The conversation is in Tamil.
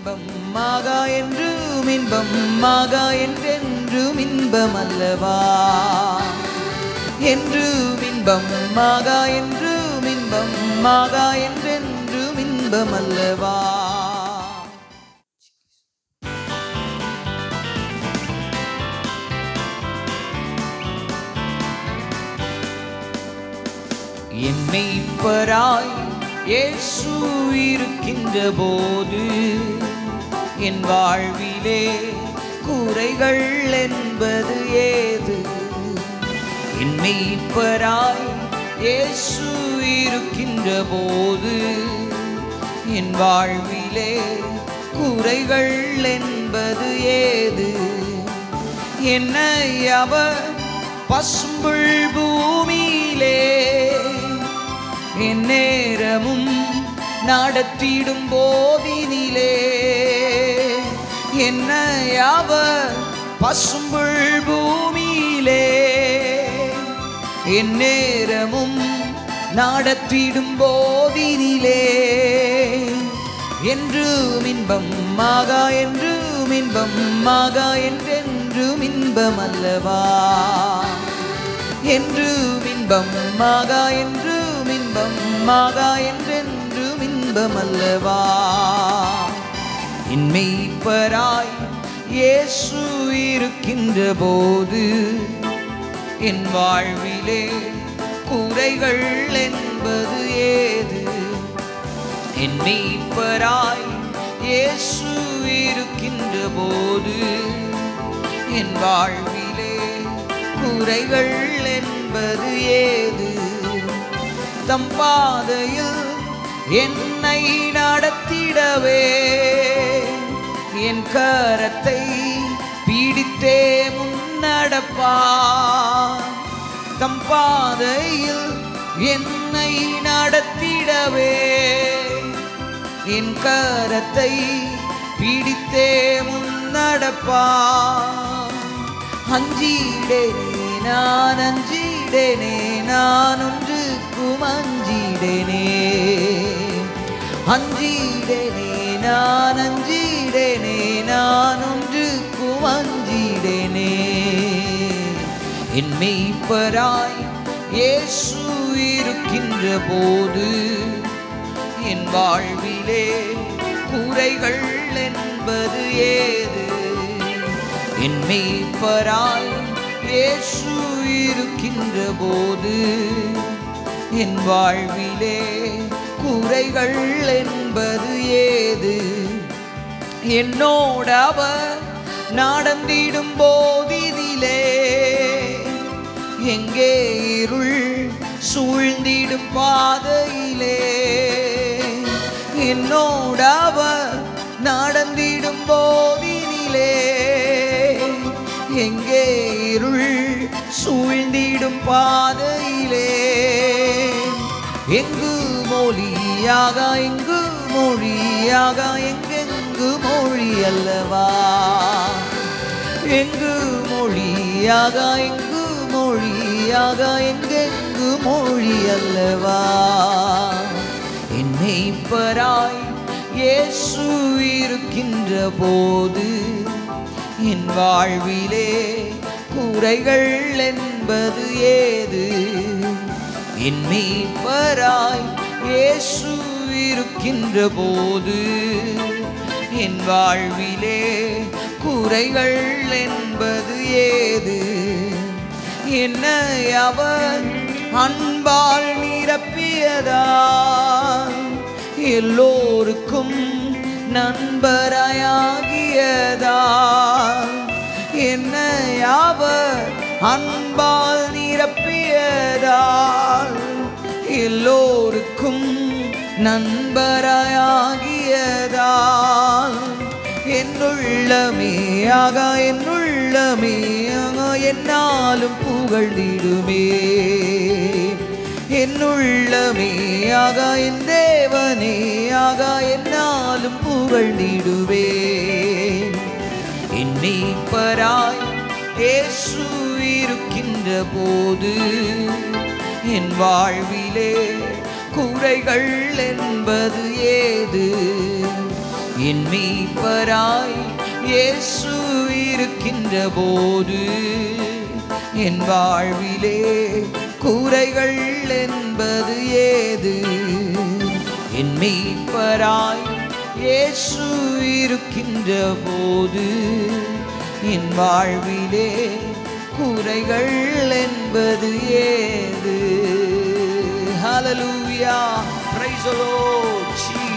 இன்பம் மாகா என்றும் இன்பம் மாகா என்றென்றும் இன்பம் அல்லவா என்றும் இன்பம் மாகா என்றும் இன்பம் மாகா என்றென்றும் இன்பம் அல்லவா என் மெய்ப்பராய் இயேசு இருக்கின்ற போது என் வாழ்விலே குறைகள் என்பது ஏது என் மெய்ப்பராய் இயேசு இருக்கின்ற போது என் வாழ்விலே குறைகள் என்பது ஏது என்னை அவர் பசும்புள் பூமியிலே என் நேரமும் நடத்திடும் போதினிலே என்னை அவர் பசும்புள் பூமியிலே என் நேரமும் நடத்திடும் போதினிலே என்றும் இன்பம் மாகா என்றும் இன்பம் மாகா என்றென்றும் இன்பம் அல்லவா என்றும் இன்பம் மாகா என்றும் இன்பம் மாகா என்றென்றும் இன்பம் அல்லவா இன்மெய்ப்பராய் இயேசு இருக்கின்ற போது என் வாழ்விலே குறைகள் என்பது ஏது என் மீட்பராய் இயேசு இருக்கின்ற போது என் வாழ்விலே குறைகள் என்பது ஏது தம் பாதையில் என்னை நடத்திடவே என் கரத்தை பிடித்தே முன்னடப்பார் தம் பாதையில் என்னை நடத்திடவே என் கரத்தை பிடித்தே முன்னடப்பார் அஞ்சிடேனே நான் அஞ்சிடேனே நான் ஒன்றுக்கும் அஞ்சிடேனே அஞ்சிடேனே நான் அஞ்சிடேனே நான் ஒன்றுக்கும் அஞ்சிடேனே என் மெய்ப்பராய் இயேசு இருக்கின்ற போது என் வாழ்விலே குறைகள் என்பது ஏது என் மெய்ப்பராய் இயேசு இருக்கின்ற போது என் வாழ்விலே குறைகள் என்பது ஏது என்னோட அவர் நடந்திடும் போதினிலே எங்கே இருள் சூழ்ந்திடும் பாதையிலே என்னோட அவர் நடந்திடும் போதினிலே எங்கே இருள் சூழ்ந்திடும் பாதையிலே எங்கு மொழியாக எங்கு மொழியாக எங்கெங்கு மொழி அல்லவா எங்கு மொழியாக எங்கு மொழியாக எங்கெங்கு மொழி அல்லவா என்னை பராய் இயேசு இருக்கின்ற போது என் வாழ்விலே குறைகள் என்பது ஏது என் மீட்பராய் இயேசு இருக்கின்ற போது என் வாழ்விலே குறைகள் என்பது ஏது என்னை அவர் அன்பால் நிரப்பியதா எல்லோருக்கும் நண்பராயாகியதா என்னை அவர் அன்பால் நிரப்பியதால் எல்லோருக்கும் நண்பராயாகியதால் என்னுள்ளமேயாக என்னுள்ளமேயாக என்னாலும் புகழ்ந்திடுமே என்னுள்ளமேயாக என் தேவனேயாக என்னாலும் புகழ்ந்திடுவேன் என்னை பராய் இயேசு இருக்கின்ற போது என் வாழ்விலே குறைகள் என்பது ஏது என் மீட்பராய் இயேசு இருக்கின்ற போது என் வாழ்விலே குறைகள் என்பது ஏது என் மீட்பராய் இயேசு இருக்கின்ற போது என் வாழ்விலே குறைகள் என்பது ஏது ஹalleluya praise the lord jesus